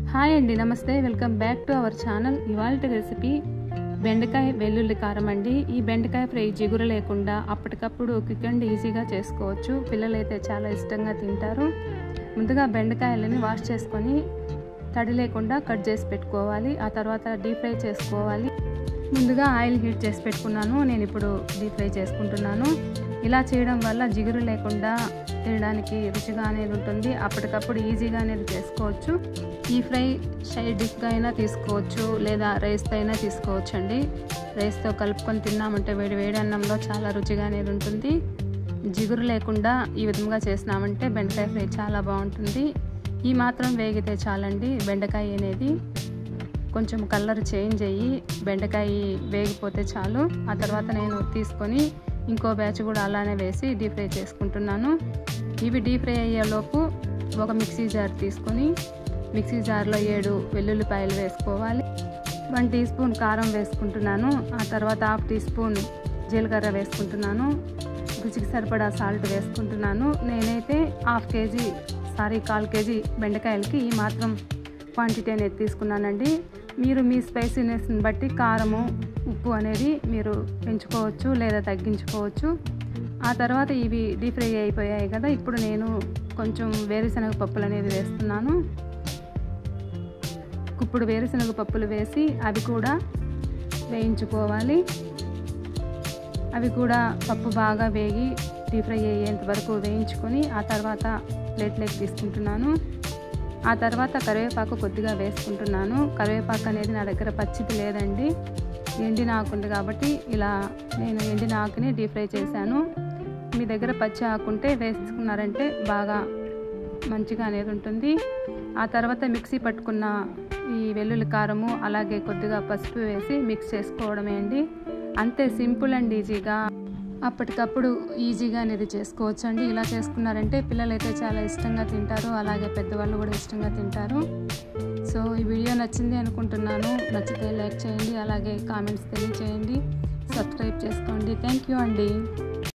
hi అండి నమస్తే welcome back to our channel ఇవాళ రెసిపీ బెండకాయ వెల్లుల్లి కారం అండి ఈ బెండకాయ ఫ్రై జిగురు లేకుండా అప్పటికప్పుడు క్విక్ అండ్ ఈజీగా చేసుకోవచ్చు పిల్లలైతే చాలా ఇష్టంగా తింటారు ముందుగా బెండకాయలని వాష్ చేసుకొని తడి లేకుండా కట్ చేసి పెట్టుకోవాలి ఆ తర్వాత డీప్ ఫ్రై చేసుకోవాలి ముందుగా ఆయిల్ హీట్ చేసి పెట్టుకున్నాను నేను ఇప్పుడు డీప్ ఫ్రై చేసుకుంటున్నాను ఇలా చేయడం వల్ల జిగురు లేకుండా తినడానికి రుచిగా అనేది ఉంటుంది అప్పటికప్పుడు ఈజీగా అనేది చేసుకోవచ్చు ఈ ఫ్రై సైడ్ డిష్గా అయినా తీసుకోవచ్చు లేదా రైస్తో అయినా తీసుకోవచ్చు అండి రైస్తో కలుపుకొని తిన్నామంటే వేడి వేడి అన్నంలో చాలా రుచిగా అనేది ఉంటుంది జిగురు లేకుండా ఈ విధంగా చేసినామంటే బెండకాయ ఫ్రై చాలా బాగుంటుంది ఈ మాత్రం వేగితే చాలండి బెండకాయ అనేది కొంచెం కలర్ చేంజ్ అయ్యి బెండకాయ వేగిపోతే చాలు ఆ తర్వాత నేను తీసుకొని ఇంకో బ్యాచ్ కూడా అలానే వేసి డీప్ ఫ్రై చేసుకుంటున్నాను ఇవి డీప్ ఫ్రై అయ్యేలోపు ఒక మిక్సీ జార్ తీసుకొని మిక్సీ జార్లో ఏడు వెల్లుల్లిపాయలు వేసుకోవాలి వన్ టీ స్పూన్ కారం వేసుకుంటున్నాను ఆ తర్వాత హాఫ్ టీ స్పూన్ జీలకర్ర వేసుకుంటున్నాను రుచికి సరిపడా సాల్ట్ వేసుకుంటున్నాను నేనైతే హాఫ్ కేజీ సారీ కాల్ కేజీ బెండకాయలకి ఈ మాత్రం క్వాంటిటీ అనేది తీసుకున్నానండి మీరు మీ స్పైసీనెస్ని బట్టి కారము ఉప్పు అనేది మీరు పెంచుకోవచ్చు లేదా తగ్గించుకోవచ్చు ఆ తర్వాత ఇవి డీప్ ఫ్రై అయిపోయాయి కదా ఇప్పుడు నేను కొంచెం వేరుశనగ పప్పులు అనేది వేస్తున్నాను ఇప్పుడు వేరుశనగ పప్పులు వేసి అవి కూడా వేయించుకోవాలి అవి కూడా పప్పు బాగా వేగి డీప్ ఫ్రై అయ్యేంత వరకు వేయించుకొని ఆ తర్వాత ప్లేట్లోకి తీసుకుంటున్నాను ఆ తర్వాత కరివేపాకు కొద్దిగా వేసుకుంటున్నాను కరివేపాకు అనేది నా దగ్గర పచ్చిది లేదండి ఎండిన ఆకు ఉంది కాబట్టి ఇలా నేను ఎండిన ఆకుని డీప్ ఫ్రై చేశాను మీ దగ్గర పచ్చి ఆకుంటే వేసుకున్నారంటే బాగా మంచిగా అనేది ఉంటుంది ఆ తర్వాత మిక్సీ పట్టుకున్న ఈ వెల్లుల్లి కారము అలాగే కొద్దిగా పసుపు వేసి మిక్స్ చేసుకోవడమే అండి అంతే సింపుల్ అండ్ ఈజీగా అప్పటికప్పుడు ఈజీగా అనేది చేసుకోవచ్చు అండి ఇలా చేసుకున్నారంటే పిల్లలైతే చాలా ఇష్టంగా తింటారు అలాగే పెద్దవాళ్ళు కూడా ఇష్టంగా తింటారు సో ఈ వీడియో నచ్చింది అనుకుంటున్నాను నచ్చితే లైక్ చేయండి అలాగే కామెంట్స్ తెలియచేయండి సబ్స్క్రైబ్ చేసుకోండి థ్యాంక్ యూ అండి